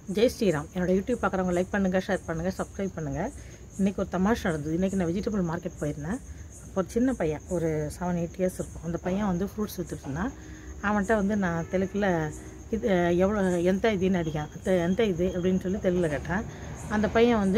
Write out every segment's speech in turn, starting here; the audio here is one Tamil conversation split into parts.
ஜெய் ஸ்ரீராம் என்னோட யூடியூப் பார்க்குறவங்க லைக் பண்ணுங்கள் ஷேர் பண்ணுங்கள் சப்ஸ்கிரைப் பண்ணுங்கள் இன்றைக்கி ஒரு தமாஷ் நடந்தது இன்றைக்கி நான் வெஜிடபிள் மார்க்கெட் போயிருந்தேன் அப்போ ஒரு சின்ன பையன் ஒரு செவன் எயிட் இயர்ஸ் இருக்கும் அந்த பையன் வந்து ஃப்ரூட்ஸ் விற்றுட்டு இருந்தான் அவன்கிட்ட வந்து நான் தெலுங்கில் இது எவ்வளோ எந்த இதுன்னு அடிக்கான் "எந்த- எந்த இது அப்படின்னு சொல்லி தெலுங்கில் கேட்டேன் அந்த பையன் வந்து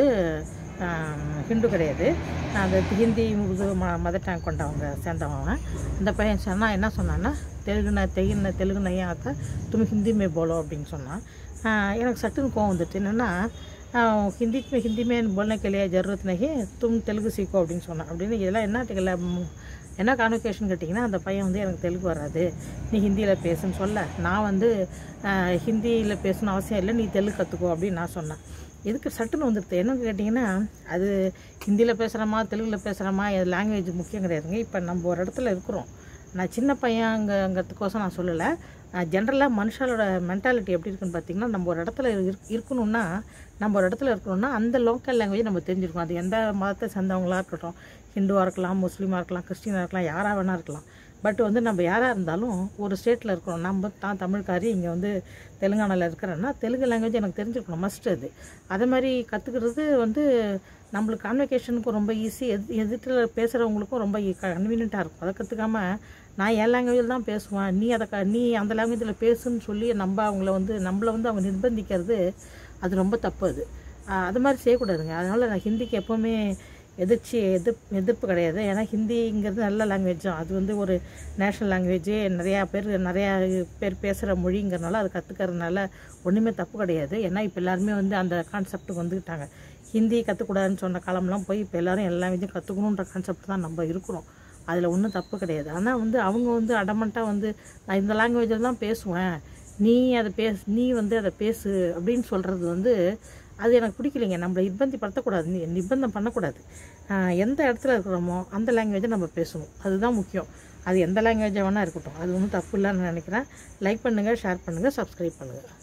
ஆம், ஹிந்து கிடையாது அந்த ஹிந்தி உருது ம மதர் டேங் கொண்டவங்க சேர்ந்தவன் அவன். அந்த பையன் சொன்னா என்ன சொன்னான்னா தெலுங்கு நான் தெலுங்கு தெலுங்கு நையா ஆத்தா தும் ஹிந்தி மே போலோ அப்படின்னு சொன்னான் ஆஹ் எனக்கு சட்டுன்னு கோவம் வந்துட்டு என்னென்னா ஹிந்தி में हिंदी में बोलने के लिए ज़रूरत नहीं तुम தெலுங்கு சீக்கோ அப்படின்னு சொன்னான் அப்படின்னு இதெல்லாம் என்ன தெரியல ம், என்ன கான்வெகேஷன் கேட்டிங்கன்னா அந்த பையன் வந்து எனக்கு தெலுங்கு வராது நீ ஹிந்தியில் பேசுன்னு சொல்ல நான் வந்து ஹிந்தியில் பேசணும் அவசியம் இல்லை நீ தெலுங்கு கற்றுக்கோ அப்படின்னு நான் சொன்னேன் எதுக்கு சட்டுன்னு வந்துடுது என்னன்னு கேட்டிங்கன்னா அது ஹிந்தியில் பேசுகிறோமா தெலுங்கில் பேசுகிறோமா இது லாங்குவேஜ் முக்கியம் கிடையாதுங்க இப்போ நம்ம ஒரு இடத்துல இருக்கிறோம் நான் சின்ன பையங்கிறதுக்கோசம் நான் சொல்லலை ஜென்ரலாக மனுஷாலோட மென்டாலிட்டி எப்படி இருக்குன்னு பார்த்தீங்கன்னா நம்ம ஒரு இடத்துல இருக் இருக்கணும்னா நம்ம ஒரு இடத்துல இருக்கணும்னா அந்த லோக்கல் லாங்குவேஜ் நம்ம தெரிஞ்சிருக்கணும் அது எந்த மதத்தை சேர்ந்தவங்களா இருக்கட்டும் ஹிந்துவாக இருக்கலாம் முஸ்லீமாக இருக்கலாம் கிறிஸ்டினாக இருக்கலாம் யாராக வேணா இருக்கலாம் பட் வந்து நம்ம யாராக இருந்தாலும் ஒரு ஸ்டேட்டில் இருக்கிறோம் நம்ம தான் தமிழ்காரி இங்கே வந்து தெலுங்கானாவில் இருக்கிறேன்னா தெலுங்கு லாங்குவேஜ் எனக்கு தெரிஞ்சிருக்கணும் மஸ்ட் அது அதே மாதிரி கற்றுக்கிறது வந்து நம்மளுக்கு கான்வெகேஷனுக்கும் ரொம்ப ஈஸி எது எதிர்த்தில் பேசுகிறவங்களுக்கும் ரொம்ப கன்வீனியண்ட்டாக இருக்கும் அதை கற்றுக்காம நான் என் லாங்குவேஜில் தான் பேசுவேன் நீ அதை க நீ அந்த லாங்குவேஜில் பேசுன்னு சொல்லி நம்ம அவங்கள வந்து நம்மளை வந்து அவங்க நிர்பந்திக்கிறது அது ரொம்ப தப்பு அது ஆஹ் அது மாதிரி செய்யக்கூடாதுங்க அதனால் நான் ஹிந்திக்கு எப்போவுமே எதிர்ச்சி எதிர்ப்பு எதிர்ப்பு கிடையாது ஏன்னா ஹிந்திங்கிறது நல்ல லாங்குவேஜ் தான் அது வந்து ஒரு நேஷ்னல் லாங்குவேஜ் நிறையா பேர் நிறையா பேர் பேசுகிற மொழிங்கிறனால அது கற்றுக்கறதுனால ஒன்றுமே தப்பு கிடையாது ஏன்னா இப்போ எல்லாருமே வந்து அந்த கான்செப்ட்டுக்கு வந்துக்கிட்டாங்க ஹிந்தி கற்றுக்கூடாதுன்னு சொன்ன காலம்லாம் போய் இப்போ எல்லாரும் எல்லா லாங்குவேஜும் கற்றுக்கணுன்ற கான்செப்ட் தான் நம்ம இருக்கிறோம் அதில் ஒன்றும் தப்பு கிடையாது ஆனால் வந்து அவங்க வந்து அடமெண்ட்டாக வந்து நான் இந்த லாங்குவேஜில் தான் பேசுவேன் நீ அதை பேசு நீ வந்து அதை பேசு அப்படின்னு சொல்கிறது வந்து அது எனக்கு பிடிக்கலைங்க நம்மளை நிர்பந்திப்படுத்தக்கூடாது நி- நிர்பந்தம் பண்ணக்கூடாது ஆஹ் எந்த இடத்துல இருக்கிறோமோ அந்த லாங்குவேஜை நம்ம பேசணும் அதுதான் முக்கியம் அது எந்த லாங்குவேஜாக வேணால் இருக்கட்டும் அது ஒன்றும் தப்பு இல்லைன்னு நினைக்கிறேன் லைக் பண்ணுங்கள் ஷேர் பண்ணுங்கள் சப்ஸ்கிரைப் பண்ணுங்கள்